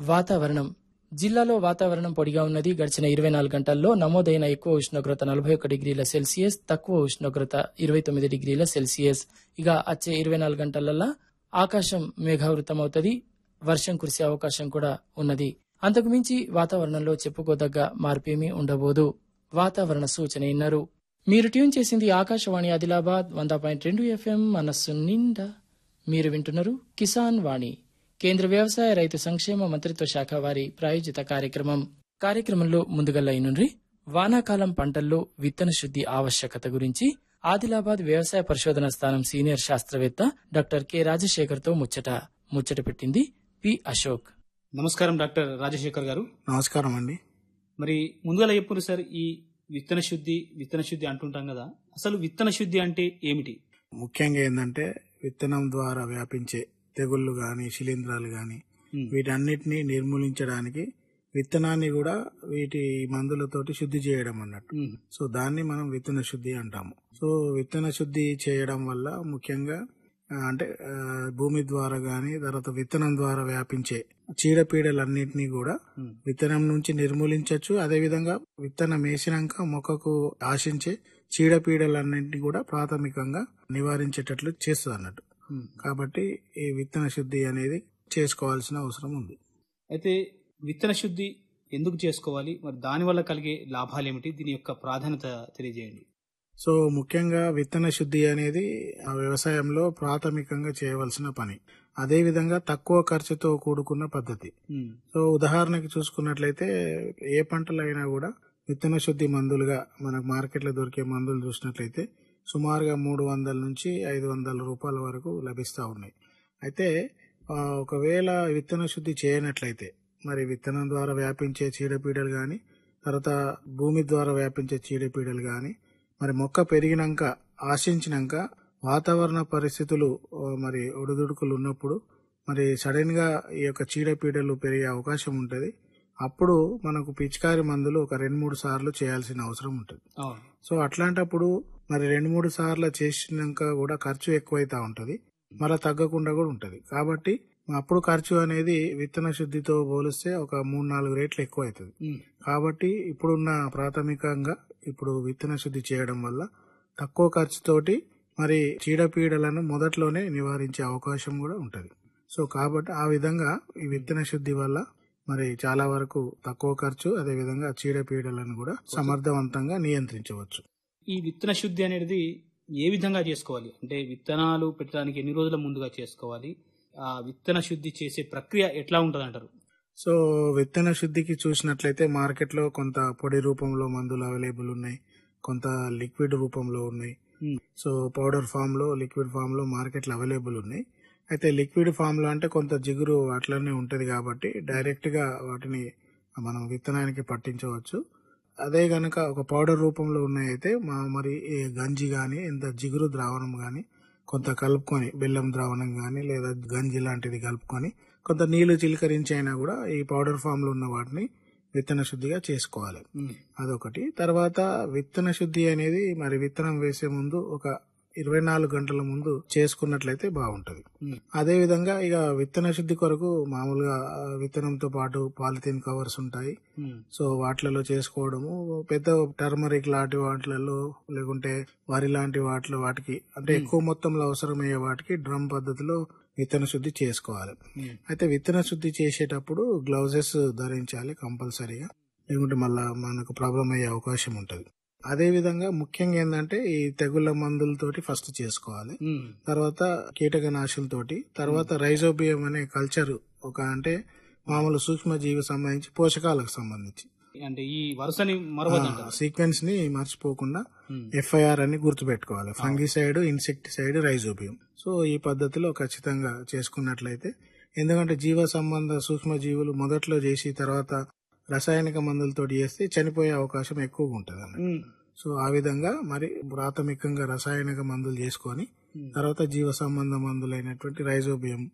వాతావరణం జిల్లాలో వాతావరణం పొడిగా ఉన్నది గడిచిన ఇరవై నాలుగు గంటల్లో నమోదైన ఎక్కువ ఉష్ణోగ్రత నలభై ఒక్క డిగ్రీల సెల్సియస్ తక్కువ ఉష్ణోగ్రత ఇరవై తొమ్మిది డిగ్రీల సెల్సియస్ ఇక వచ్చే ఇరవై నాలుగు గంటలల్లా ఆకాశం మేఘావృతమవుతుంది వర్షం కురిసే అవకాశం కూడా ఉన్నది అంతకు మించి వాతావరణంలో చెప్పుకోదగ్గ మార్పేమీ ఉండబోదు వాతావరణ సూచన ఇన్నారు మీరు ట్యూన్ చేసింది ఆకాశవాణి ఆదిలాబాద్ వంద పాయింట్ రెండు ఎఫ్ఎం మనస్సు నిండా మీరు వింటున్నారు కిసాన్ వాణి కేంద్ర వ్యవసాయ రైతు సంక్షేమ మంత్రిత్వ శాఖ వారి ప్రాయోజిత కార్యక్రమం కార్యక్రమంలో ముందుగల్ల నుండి వానాకాలం పంటల్లో విత్తన శుద్ధి ఆవశ్యకత గురించి ఆదిలాబాద్ వ్యవసాయ పరిశోధన స్థానం సీనియర్ శాస్త్రవేత్త డాక్టర్ కె రాజశేఖర్ తో ముచ్చట ముచ్చట పెట్టింది పి అశోక్ నమస్కారం డాక్టర్ రాజశేఖర్ గారు నమస్కారం అండి మరి ముందుగా చెప్పురు సార్ ఈ విత్తన శుద్ధి విత్తన శుద్ధి అంటుంటాం కదా అసలు విత్తన శుద్ధి అంటే ఏమిటి ముఖ్యంగా ఏంటంటే విత్తనం ద్వారా వ్యాపించే తెగుళ్ళు గాని శిలీంధ్రాలు గాని ఉమ్, వీటన్నిటిని నిర్మూలించడానికి విత్తనాన్ని కూడా వీటి మందులతోటి శుద్ధి చేయడం అన్నట్టు ఉమ్, సో దాన్ని మనం విత్తన శుద్ధి అంటాము సో విత్తన శుద్ధి చేయడం వల్ల ముఖ్యంగా ఆ, అంటే ఆ, భూమి ద్వారా గాని తర్వాత విత్తనం ద్వారా వ్యాపించే చీడపీడలన్నింటినీ కూడా ఉమ్, విత్తనం నుంచి నిర్మూలించవచ్చు అదేవిధంగా విత్తనం వేసినాక మొక్కకు ఆశించే చీడపీడలన్నింటినీ కూడా ప్రాథమికంగా నివారించేటట్లు చేస్తుంది అన్నట్టు ఉమ్. కాబట్టి ఈ విత్తన శుద్ధి అనేది చేసుకోవాల్సిన అవసరం ఉంది అయితే విత్తన శుద్ధి ఎందుకు చేసుకోవాలి మరి దాని వల్ల కలిగే లాభాలు ఏమిటి దీని యొక్క ప్రాధాన్యత తెలియజేయండి సో ముఖ్యంగా విత్తన శుద్ధి అనేది ఆ వ్యవసాయంలో ప్రాథమికంగా చేయవలసిన పని అదేవిధంగా తక్కువ ఖర్చుతో కూడుకున్న పద్ధతి ఉమ్, సో ఉదాహరణకి చూసుకున్నట్లయితే ఏ పంటలైనా కూడా విత్తన శుద్ధి మందులుగా మనకు మార్కెట్లో దొరికే మందులు చూసినట్లయితే సుమారుగా మూడు వందల నుంచి ఐదు వందల రూపాయల వరకు లభిస్తూ ఉన్నాయి అయితే ఆ, ఒకవేళ విత్తన శుద్ధి చేయనట్లయితే మరి విత్తనం ద్వారా వ్యాపించే చీడపీడలు కానీ తర్వాత భూమి ద్వారా వ్యాపించే చీడపీడలు కానీ మరి మొక్క పెరిగినాక ఆశించినాక వాతావరణ పరిస్థితులు ఆ, మరి ఒడిదుడుకులు ఉన్నప్పుడు మరి సడన్ గా ఈ యొక్క చీడపీడలు పెరిగే అవకాశం ఉంటుంది అప్పుడు మనకు పిచికారి మందులు ఒక రెండు మూడు సార్లు చేయాల్సిన అవసరం ఉంటుంది అవును సో అట్లాంటప్పుడు మరి రెండు మూడు సార్లు చేసినాక కూడా ఖర్చు ఎక్కువైతా ఉంటది మళ్ళీ తగ్గకుండా కూడా ఉంటది కాబట్టి అప్పుడు ఖర్చు అనేది విత్తన శుద్ధితో పోలిస్తే ఒక మూడు నాలుగు రేట్లు ఎక్కువ అవుతుంది ఉమ్, కాబట్టి ఇప్పుడున్న ప్రాథమికంగా ఇప్పుడు విత్తన శుద్ధి చేయడం వల్ల తక్కువ ఖర్చుతోటి మరి చీడపీడలను మొదట్లోనే నివారించే అవకాశం కూడా ఉంటది సో కాబట్టి ఆ విధంగా ఈ విత్తన శుద్ధి వల్ల మరి చాలా వరకు తక్కువ ఖర్చు అదే విధంగా చీడపీడలను కూడా సమర్థవంతంగా నియంత్రించవచ్చు ఈ విత్తన శుద్ధి అనేది ఏ విధంగా చేసుకోవాలి అంటే విత్తనాలు పెట్టడానికి ఎన్ని రోజుల ముందుగా చేసుకోవాలి ఆ విత్తన శుద్ధి చేసే ప్రక్రియ ఎట్లా ఉంటది అంటారు సో విత్తన శుద్ధికి చూసినట్లయితే మార్కెట్లో కొంత పొడి రూపంలో మందులు అవైలబుల్ ఉన్నాయి కొంత లిక్విడ్ రూపంలో ఉన్నాయి ఉమ్, సో పౌడర్ ఫామ్ లో లిక్విడ్ ఫామ్ లో మార్కెట్లో అవైలబుల్ ఉన్నాయి అయితే లిక్విడ్ ఫామ్ లో అంటే కొంత జిగురు అట్లనే ఉంటది కాబట్టి డైరెక్ట్ గా వాటిని మనం విత్తనానికి పట్టించవచ్చు అదే గనక ఒక పౌడర్ రూపంలో ఉన్నాయైతే మా మరి ఈ గంజి గాని ఇంత జిగురు ద్రావణం గాని కొంత కలుపుకొని బెల్లం ద్రావణం గాని లేదా గంజి లాంటిది కలుపుకొని కొంత నీళ్లు చిలకరించి అయినా కూడా ఈ పౌడర్ ఫామ్ లో ఉన్న వాటిని విత్తన శుద్ధిగా చేసుకోవాలి ఉమ్, అదొకటి తర్వాత విత్తన శుద్ధి అనేది మరి విత్తనం వేసే ముందు ఒక ఇరవై నాలుగు గంటల ముందు చేసుకున్నట్లయితే బాగుంటది ఉమ్, అదే విధంగా ఇక విత్తన శుద్ధి కొరకు మామూలుగా ఆ, విత్తనంతో పాటు పాలిథిన్ కవర్స్ ఉంటాయి ఉమ్, సో వాటిలలో చేసుకోవడము పెద్ద టర్మరిక్ లాంటి వాటిలలో లేకుంటే వరి లాంటి వాటిలో వాటికి అంటే ఎక్కువ మొత్తంలో అవసరమయ్యే వాటికి డ్రమ్ పద్ధతిలో విత్తన శుద్ధి చేసుకోవాలి ఉమ్. అయితే విత్తన శుద్ధి చేసేటప్పుడు గ్లౌజెస్ ధరించాలి కంపల్సరీగా లేకుంటే మళ్ళా మనకు ప్రాబ్లం అయ్యే అవకాశం ఉంటుంది అదే విధంగా ముఖ్యంగా ఏంటంటే ఈ తెగుళ్ళ మందులతోటి ఫస్ట్ చేసుకోవాలి ఉమ్, తర్వాత కీటకనాశులతోటి తర్వాత రైజోబియం అనే కల్చర్ ఒక అంటే మామూలు సూక్ష్మజీవి సంబంధించి పోషకాలకు సంబంధించి అంటే ఈ వరుసని మరవదంటారు సీక్వెన్స్ ని మర్చిపోకుండా ఉమ్, ఎఫ్ఐఆర్ అని గుర్తుపెట్టుకోవాలి ఫంగిసైడ్ ఇన్సెక్టిసైడ్ రైజోబియం సో ఈ పద్ధతిలో ఖచ్చితంగా చేసుకున్నట్లయితే ఎందుకంటే జీవ సంబంధ సూక్ష్మ జీవులు మొదట్లో చేసి తర్వాత రసాయనిక మందులతో చేస్తే చనిపోయే అవకాశం ఎక్కువగా ఉంటుంది అన్నట్టు. ఉమ్, సో ఆ విధంగా మరి ప్రాథమికంగా రసాయనిక మందులు చేసుకొని ఉమ్. తర్వాత జీవ సంబంధ మందులైనటువంటి రైజోబియం